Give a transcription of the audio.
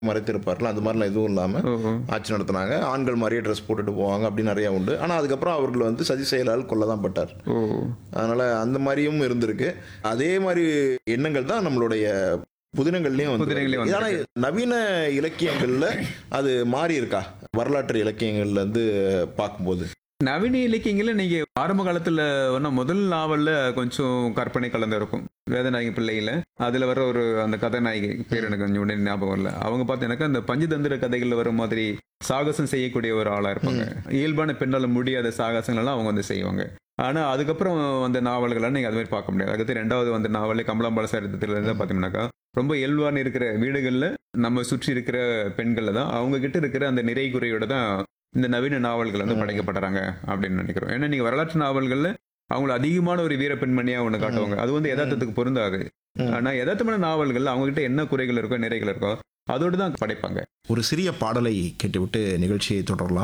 மறைத்திருப்பார்ல அந்த மாதிரிலாம் எதுவும் இல்லாமல் ஓஹோ ஆட்சி நடத்தினாங்க ஆண்கள் மாதிரியே ட்ரெஸ் போட்டுட்டு போவாங்க அப்படி நிறையா உண்டு ஆனால் அதுக்கப்புறம் அவர்கள் வந்து சதி செயலால் கொல்ல தான் பட்டார் ஓ அதனால் அந்த மாதிரியும் இருந்திருக்கு அதே மாதிரி எண்ணங்கள் தான் நம்மளுடைய புதினங்கள்லயும் வந்து புதினங்கள்லயும் ஆனா நவீன இலக்கியங்கள்ல அது மாறி இருக்கா வரலாற்று இலக்கியங்கள்ல இருந்து பார்க்கும்போது நவீன இலக்கியங்கள நீங்க ஆரம்ப காலத்துல வேணா முதல் நாவல்ல கொஞ்சம் கற்பனை கலந்து இருக்கும் வேதநாயகி பிள்ளையில அதுல வர ஒரு அந்த கதாநாயகி பேர் எனக்கு கொஞ்சம் உடனே ஞாபகம் வரல அவங்க பார்த்தீங்கன்னாக்கா அந்த பஞ்சதந்திர கதைகள்ல வர மாதிரி சாகசம் செய்யக்கூடிய ஒரு ஆளா இருப்பாங்க இயல்பான பெண்ணால முடியாத சாகசங்கள் எல்லாம் அவங்க வந்து செய்வாங்க ஆனா அதுக்கப்புறம் அந்த நாவல்களை நீங்க அது மாதிரி பார்க்க முடியாது அடுத்து ரெண்டாவது வந்த நாவல் கமலாம்பாள சரித்திரத்துல இருந்து பாத்தீங்கன்னாக்கா ரொம்ப இயல்பான இருக்கிற வீடுகள்ல நம்ம சுற்றி இருக்கிற பெண்கள்ல தான் அவங்க கிட்ட இருக்கிற அந்த நிறை குறையோட தான் இந்த நவீன நாவல்கள் வந்து படைக்கப்படுறாங்க அப்படின்னு நினைக்கிறோம் ஏன்னா நீங்க வரலாற்று நாவல்கள்ல அவங்கள அதிகமான ஒரு வீர பெண்மணியா ஒண்ணு காட்டுவாங்க அது வந்து யதார்த்தத்துக்கு பொருந்தாது ம். ஆனா யதார்த்தமான நாவல்கள் அவங்க கிட்ட என்ன குறைகள் இருக்கோ நிறைகள் இருக்கோ அதோடு தான் படைப்பாங்க ஒரு சிறிய பாடலை கேட்டுவிட்டு நிகழ்ச்சியை தொடரலாம்